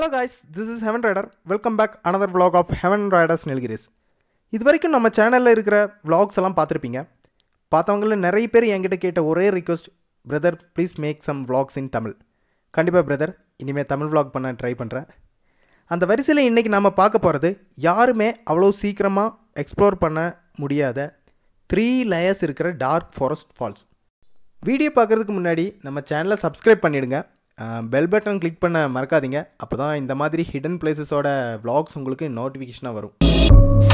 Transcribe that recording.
hello guys this is heaven rider welcome back another vlog of heaven riders Nilgiris இது வரைக்கும் நம்ம சேனலில் இருக்கிற vlogs எல்லாம் பார்த்துருப்பீங்க பார்த்தவங்கள நிறைய பேர் என்கிட்ட கேட்ட ஒரே request brother please make some vlogs in Tamil கண்டிப்பாக பிரதர் இனிமேல் தமிழ் vlog பண்ண ட்ரை பண்ணுறேன் அந்த வரிசையில் இன்றைக்கி நம்ம பார்க்க போகிறது யாருமே அவ்வளோ சீக்கிரமாக எக்ஸ்ப்ளோர் பண்ண முடியாத த்ரீ லேயர்ஸ் இருக்கிற டார்க் ஃபாரஸ்ட் ஃபால்ஸ் வீடியோ பார்க்குறதுக்கு முன்னாடி நம்ம சேனலை சப்ஸ்கிரைப் பண்ணிவிடுங்க பெல் பட்டன் கிளிக் பண்ண மறக்காதீங்க அப்போ தான் இந்த மாதிரி ஹிடன் பிளேசஸோட vlogs உங்களுக்கு நோட்டிஃபிகேஷனாக வரும்